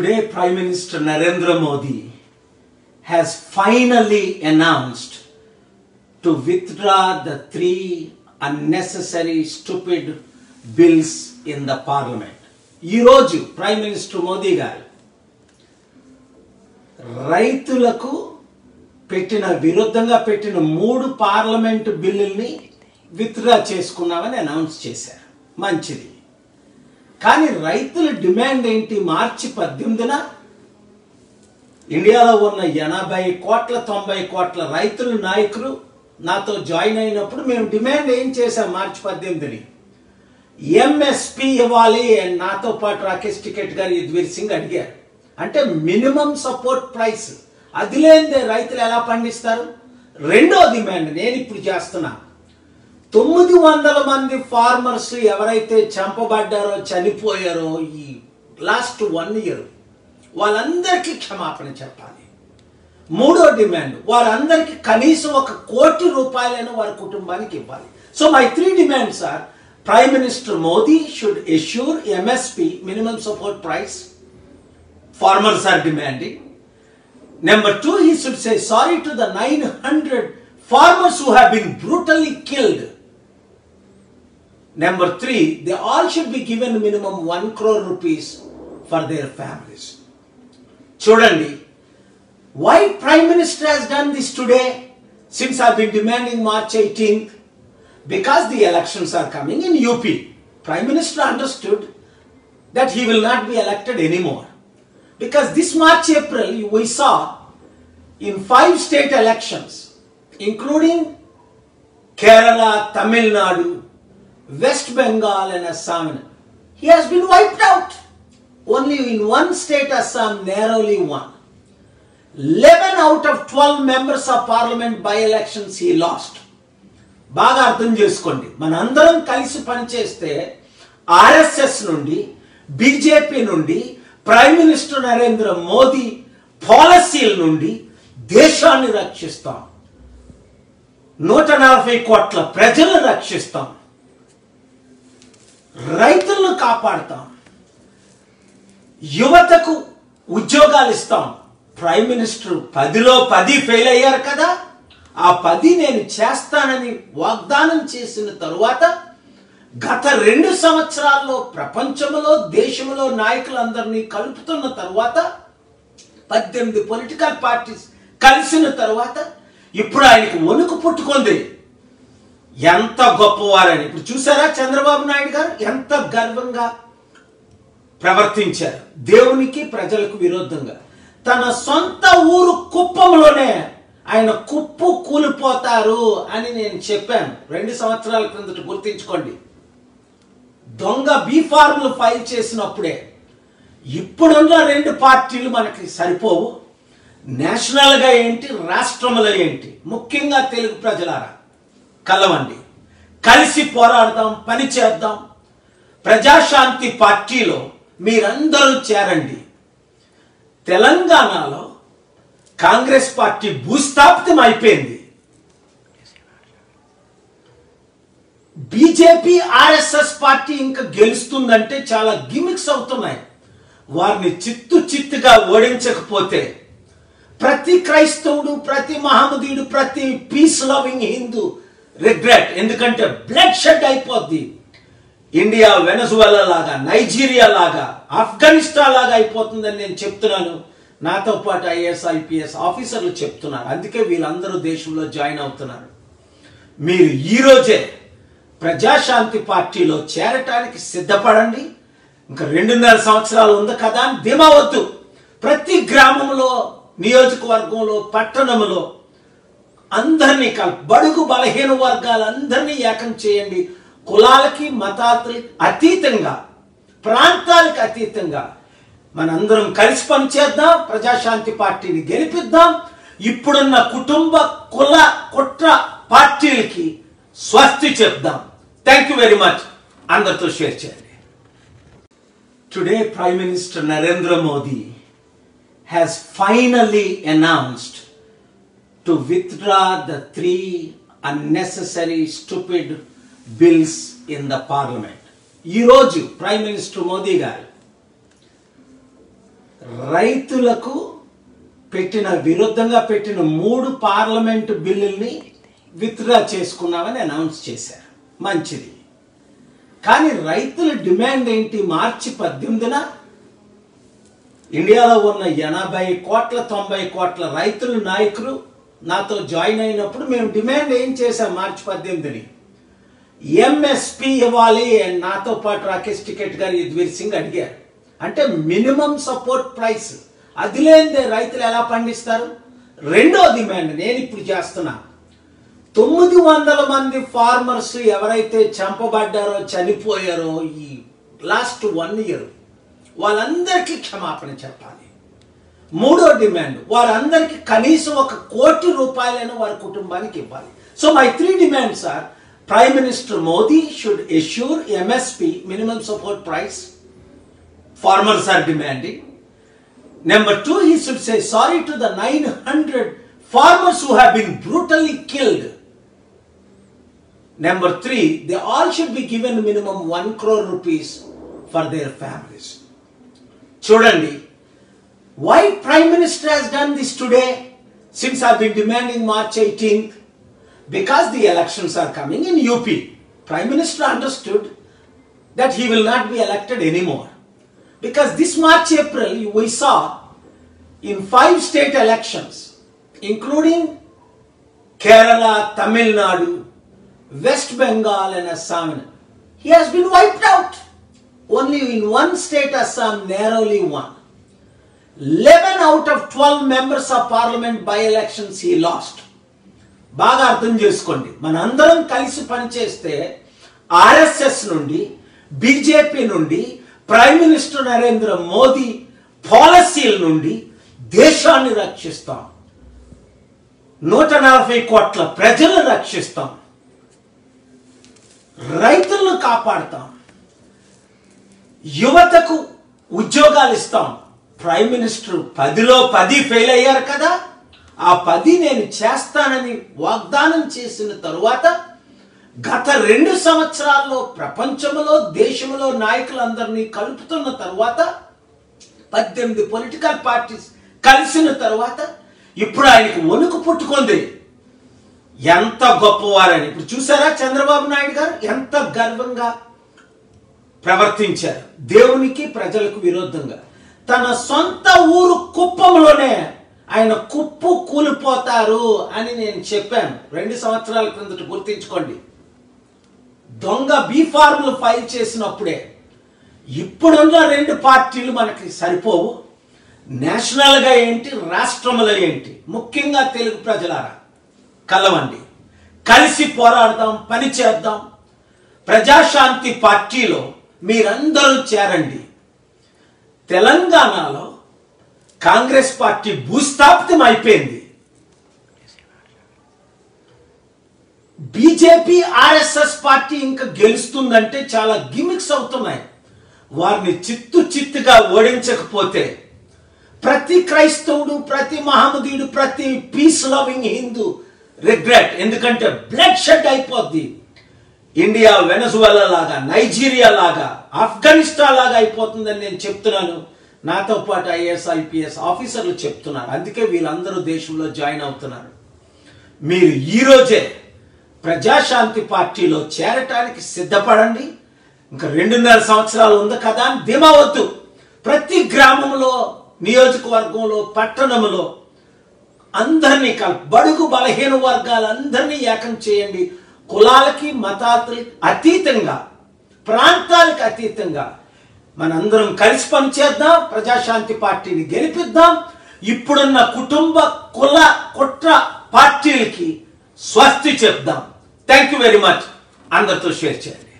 Today, Prime Minister Narendra Modi has finally announced to withdraw the three unnecessary, stupid bills in the parliament. ఈరోజు prime minister Modi గారు రైతులకు పెట్టిన విరుద్ధంగా పెట్టిన మూడు పార్లమెంటు బిల్లుల్ని విత్డ్రా చేసుకున్నామని అనౌన్స్ చేశారు మంచిది కానీ రైతుల డిమాండ్ ఏంటి మార్చి పద్దెనిమిదిన ఇండియాలో ఉన్న ఎనభై కోట్ల తొంభై కోట్ల రైతుల నాయకులు నాతో జాయిన్ అయినప్పుడు మేము డిమాండ్ ఏం చేశాం మార్చి పద్దెనిమిదిని ఎంఎస్పి ఇవ్వాలి అని నాతో పాటు రాకేష్ టికెట్ గారు యుద్వీర్ సింగ్ అడిగారు అంటే మినిమం సపోర్ట్ ప్రైస్ అది లేనిదే రైతులు ఎలా పండిస్తారు రెండో డిమాండ్ నేను ఇప్పుడు చేస్తున్నా తొమ్మిది వందల మంది ఫార్మర్స్ ఎవరైతే చంపబడ్డారో చనిపోయారో ఈ లాస్ట్ వన్ ఇయర్ వాళ్ళందరికీ క్షమాపణ చెప్పాలి మూడో డిమాండ్ వారందరికీ కనీసం ఒక కోటి రూపాయలను వారి కుటుంబానికి ఇవ్వాలి so my three demands are prime minister Modi should assure MSP minimum support price farmers are demanding. Number two, he should say sorry to the 900 farmers who have been brutally killed. Number three, they all should be given minimum 1 crore rupees for their families. చూడండి why prime minister has done this today since i've been demanding march 18th because the elections are coming in up prime minister understood that he will not be elected anymore because this March April we saw in five state elections, including Kerala, Tamil Nadu, West Bengal, and Assam, he has been wiped out. Only in one state, Assam, narrowly won. 11 out of 12 members of parliament by elections he lost. బాగా అర్థం చేసుకోండి మనందరం కలిసి పనిచేస్తే RSS నుండి BJP నుండి prime minister Narendra Modi పాలసీల నుండి దేశాన్ని రక్షిస్తాం నూట నలభై కోట్ల ప్రజలను రక్షిస్తాం రైతులను కాపాడుతాం యువతకు ఉద్యోగాలు ఇస్తాం ప్రైమ్ మినిస్టర్ పదిలో పది ఫెయిల్ అయ్యారు కదా ఆ పది నేను చేస్తానని వాగ్దానం చేసిన తరువాత గత రెండు సంవత్సరాల్లో ప్రపంచంలో దేశంలో నాయకులందరినీ కలుపుతున్న తరువాత పద్దెనిమిది పొలిటికల్ పార్టీస్ కలిసిన తరువాత ఇప్పుడు ఆయనకు వణుకు పుట్టుకుంది ఎంత గొప్పవారని ఇప్పుడు చూసారా చంద్రబాబు నాయుడు గారు ఎంత గర్వంగా ప్రవర్తించారు దేవునికి ప్రజలకు విరోధంగా తన సొంత ఊరు కుప్పంలోనే ఆయన కుప్పు కూలిపోతారు అని నేను చెప్పాను రెండు సంవత్సరాల క్రిందట గుర్తించుకోండి దొంగ బీ ఫార్ములు ఫైల్ చేసినప్పుడే ఇప్పుడున్న రెండు పార్టీలు మనకి సరిపోవు నేషనల్గా ఏంటి రాష్ట్రంలో ఏంటి ముఖ్యంగా తెలుగు ప్రజలారా కలవండి కలిసి పోరాడదాం పని చేద్దాం ప్రజాశాంతి పార్టీలో మీరందరూ చేరండి తెలంగాణలో కాంగ్రెస్ పార్టీ భూస్థాపితం అయిపోయింది బీజేపీ ఆర్ఎస్ఎస్ పార్టీ ఇంకా గెలుస్తుందంటే చాలా గిమిక్స్ అవుతున్నాయి వారిని చిత్తు చిత్తుగా ఓడించకపోతే ప్రతి క్రైస్తవుడు ప్రతి మహమ్మదీయుడు ప్రతి పీస్ లవింగ్ హిందూ రిగ్రెట్ ఎందుకంటే బ్లడ్ షెడ్ అయిపోద్ది ఇండియా వెనజువెలా లాగా నైజీరియా లాగా ఆఫ్ఘనిస్తాన్ లాగా అయిపోతుందని నేను చెప్తున్నాను నాతో పాటు ఐఏఎస్ ఐపీఎస్ ఆఫీసర్లు చెప్తున్నారు అందుకే వీళ్ళందరూ దేశంలో జాయిన్ అవుతున్నారు మీరు ఈరోజే ప్రజాశాంతి పార్టీలో చేరటానికి సిద్ధపడండి ఇంకా రెండున్నర సంవత్సరాలు ఉంది కదా అని ధీమా వద్దు ప్రతి గ్రామంలో నియోజకవర్గంలో పట్టణంలో అందరినీ కల్ బడుగు బలహీన వర్గాలందరినీ ఏకం చేయండి కులాలకి మతాలకి అతీతంగా ప్రాంతాలకు అతీతంగా మనందరం కలిసి పనిచేద్దాం ప్రజాశాంతి పార్టీని గెలిపిద్దాం ఇప్పుడున్న కుటుంబ కుల కుట్ర పార్టీలకి స్వస్తి చెప్దాం థ్యాంక్ యూ వెరీ మచ్ అందరితో షేర్ చేయండి today prime minister Narendra Modi has finally announced to withdraw the three unnecessary stupid bills in the parliament ఈరోజు ప్రైమ్ మినిస్టర్ మోదీ గారు రైతులకు పెట్టిన విరుద్ధంగా పెట్టిన మూడు పార్లమెంటు బిల్లుల్ని విత్డ్రా చేసుకున్నామని అనౌన్స్ చేశారు మంచిది కానీ రైతుల డిమాండ్ ఏంటి మార్చి పద్దెనిమిదిన ఇండియాలో ఉన్న ఎనభై కోట్ల తొంభై కోట్ల రైతుల నాయకులు నాతో జాయిన్ అయినప్పుడు మేము డిమాండ్ ఏం చేశాం మార్చి పద్దెనిమిదిని ఎంఎస్పి ఇవ్వాలి and నాతో పాటు రాకేష్ టికెట్ గారు యద్వీర్ సింగ్ అడిగారు అంటే మినిమం సపోర్ట్ ప్రైస్ అది లేనిదే రైతులు ఎలా పండిస్తారు రెండో డిమాండ్ నేను ఇప్పుడు చేస్తున్నా తొమ్మిది వందల మంది ఫార్మర్స్ ఎవరైతే చంపబడ్డారో చనిపోయారో ఈ లాస్ట్ వన్ ఇయర్ వాళ్ళందరికీ క్షమాపణ చెప్పాలి మూడో డిమాండ్ వారందరికీ కనీసం ఒక కోటి రూపాయలను వారి కుటుంబానికి ఇవ్వాలి so my three demands are prime minister Modi should assure MSP minimum support price farmers are demanding. Number two, he should say sorry to the 900 farmers who have been brutally killed. Number three, they all should be given minimum 1 crore rupees for their families. చూడండి why prime minister has done this today since i've been demanding march 18th because the elections are coming in up prime minister understood that he will not be elected anymore because this March April we saw in five state elections, including Kerala, Tamil Nadu, West Bengal, and Assam, he has been wiped out. Only in one state, Assam, narrowly won. 11 out of 12 members of parliament by elections he lost. బాగా అర్థం చేసుకోండి మనందరం కలిసి పనిచేస్తే RSS నుండి BJP నుండి prime minister Narendra Modi పాలసీల నుండి దేశాన్ని రక్షిస్తాం నూట నలభై కోట్ల ప్రజలను రక్షిస్తాం రైతులను కాపాడుతాం యువతకు ఉద్యోగాలు ఇస్తాం ప్రైమ్ మినిస్టర్ పదిలో పది ఫెయిల్ అయ్యారు కదా ఆ పది నేను చేస్తానని వాగ్దానం చేసిన తరువాత గత రెండు సంవత్సరాల్లో ప్రపంచంలో దేశంలో నాయకులందరినీ కలుపుతున్న తరువాత పద్దెనిమిది పొలిటికల్ పార్టీస్ కలిసిన తరువాత ఇప్పుడు ఆయనకు వణుకు పుట్టుకుంది ఎంత గొప్పవారని ఇప్పుడు చూసారా చంద్రబాబు నాయుడు గారు ఎంత గర్వంగా ప్రవర్తించారు దేవునికి ప్రజలకు విరోధంగా తన సొంత ఊరు కుప్పంలోనే ఆయన కుప్పు కూలిపోతారు అని నేను చెప్పాను రెండు సంవత్సరాల క్రిందట గుర్తించుకోండి దొంగ బీ ఫార్ములు ఫైల్ చేసినప్పుడే ఇప్పుడున్న రెండు పార్టీలు మనకి సరిపోవు నేషనల్గా ఏంటి రాష్ట్రంలో ఏంటి ముఖ్యంగా తెలుగు ప్రజలారా కలవండి కలిసి పోరాడదాం పని చేద్దాం ప్రజాశాంతి పార్టీలో మీరందరూ చేరండి తెలంగాణలో కాంగ్రెస్ పార్టీ భూస్థాపితం అయిపోయింది బీజేపీ ఆర్ఎస్ఎస్ పార్టీ ఇంకా గెలుస్తుందంటే చాలా గిమిక్స్ అవుతున్నాయి వారిని చిత్తు చిత్తుగా ఓడించకపోతే ప్రతి క్రైస్తవుడు ప్రతి మహమ్మదీయుడు ప్రతి పీస్ లవింగ్ హిందూ రిగ్రెట్ ఎందుకంటే బ్లడ్ షెడ్ అయిపోద్ది ఇండియా వెనజువెలా లాగా నైజీరియా లాగా ఆఫ్ఘనిస్తాన్ లాగా అయిపోతుందని నేను చెప్తున్నాను నాతో పాటు ఐఏఎస్ ఐపీఎస్ ఆఫీసర్లు చెప్తున్నారు అందుకే వీళ్ళందరూ దేశంలో జాయిన్ అవుతున్నారు మీరు ఈరోజే ప్రజాశాంతి పార్టీలో చేరటానికి సిద్ధపడండి ఇంకా రెండున్నర సంవత్సరాలు ఉంది కదా అని ధీమా వద్దు ప్రతి గ్రామంలో నియోజకవర్గంలో పట్టణంలో అందరినీ కల్ బడుగు బలహీన వర్గాలందరినీ ఏకం చేయండి కులాలకి మతాలకి అతీతంగా ప్రాంతాలకు అతీతంగా మనందరం కలిసి పనిచేద్దాం ప్రజాశాంతి పార్టీని గెలిపిద్దాం ఇప్పుడున్న కుటుంబ కుల కుట్ర పార్టీలకి స్వస్తి చెప్దాం థ్యాంక్ యూ వెరీ మచ్ అందరితో షేర్ చేయండి